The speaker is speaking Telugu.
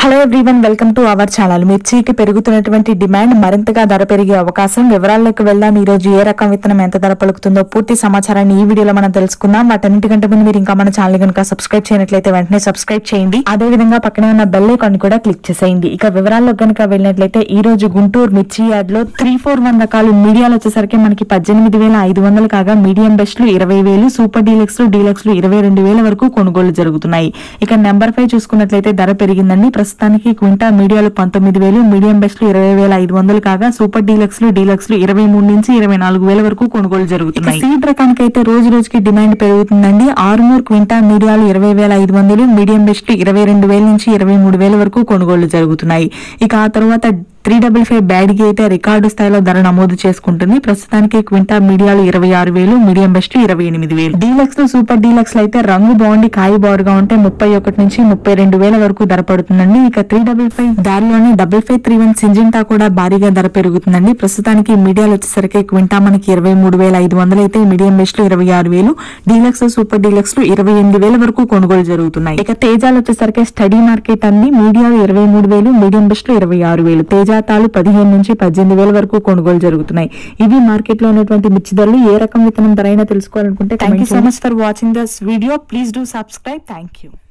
hello everyone welcome to our channel మిర్చికి పెరుగుతున్నటువంటి డిమాండ్ మరింతగా ధర పెరిగే అవకాశం వివరాల్లోకి వెళ్దాం ఈ రోజు ఏ రకం విత్తనం ఎంత ధర పలుకుతుందో పూర్తి సమాచారాన్ని ఈ వీడియోలో మనం తెలుసుకుందాం వాటన్నిటికంటే ముందు మీరు ఇంకా మన ఛానల్ కనుక సబ్స్క్రైబ్ చేయనట్లయితే వెంటనే సబ్స్క్రైబ్ చేయండి అదే విధంగా పక్కనే ఉన్న బెల్ ఐకాన్ కూడా క్లిక్ చేసేయండి ఇక వివరాల్లో కనుక వెళ్ళినట్లయితే ఈ రోజు గుంటూరు మిర్చి యార్డ్ లో త్రీ ఫోర్ వన్ రకాలు మీడియాలు వచ్చేసరికి మనకి పద్దెనిమిది వేల ఐదు వందలు కాగా మీడియం బెస్ట్ లు ఇరవై వేలు సూపర్ డీలక్స్ లు డీలక్స్ లు ఇరవై రెండు వేల వరకు కొనుగోలు జరుగుతున్నాయి ఇక నెంబర్ ఫైవ్ చూసుకున్నట్లయితే ధర పెరిగిందండి ప్రస్తుతానికి క్వింటా మీడియాలు పంతొమ్మిది వేలు మీడియం బెస్ట్ లు ఇరవై వేల ఐదు వందలు కాగా సూపర్ డీలక్స్ లు డీలక్స్ లు ఇరవై మూడు నుంచి ఇరవై నాలుగు వేల వరకు కొనుగోలు జరుగుతున్నాయి సీడ్ రకానికి అయితే రోజు రోజుకి డిమాండ్ పెరుగుతుందండి ఆరుమూర్ క్వింటా మీడియాలు ఇరవై వేల ఐదు వందలు మీడియం బెస్ట్ లు ఇరవై రెండు వేల నుంచి ఇరవై మూడు వేల వరకు కొనుగోలు జరుగుతున్నాయి ఇక ఆ తర్వాత త్రీ డబుల్ ఫైవ్ బ్యాడ్కి అయితే రికార్డు స్థాయిలో ధర నమోదు చేసుకుంటుంది ప్రస్తుతానికి క్వింటా మీడియాలు ఇరవై ఆరు వేలు మీడియం బెస్ట్ ఇరవై ఎనిమిది వేలు డీలక్స్ సూపర్ డీలక్స్ అయితే రంగు బాగుండి కాయ బారుగా ఉంటే ముప్పై ఒకటి నుంచి ముప్పై రెండు వేల వరకు ధర పడుతుందండి ఇక త్రీ డబుల్ ఫైవ్ దారిలోనే double five three one Syngenta కూడా భారీగా ధర పెరుగుతుందండి ప్రస్తుతానికి మీడియాలు వచ్చేసరికి క్వింటా మనకి ఇరవై మూడు వేల ఐదు వందలు అయితే మీడియం బెస్ట్ లో ఇరవై ఆరు వేలు డీలక్స్ సూపర్ డీలక్స్ లో ఇరవై ఎనిమిది వేల వరకు కొనుగోలు జరుగుతున్నాయి ఇక తేజాలు వచ్చేసరికి స్టడీ మార్కెట్ అన్ని మీడియాలు ఇరవై మూడు వేలు మీడియం బెస్ట్ లో ఇరవై ఆరు వేలు తేజాతాలు పదిహేను నుంచి పద్దెనిమిది వేల వరకు కొనుగోలు జరుగుతున్నాయి ఇవి మార్కెట్ లో ఉన్నటువంటి మిర్చి ధరలు ఏ రకం విత్తనం ధర అయినా తెలుసుకోవాలనుకుంటే thank you so much for watching this video please do subscribe thank you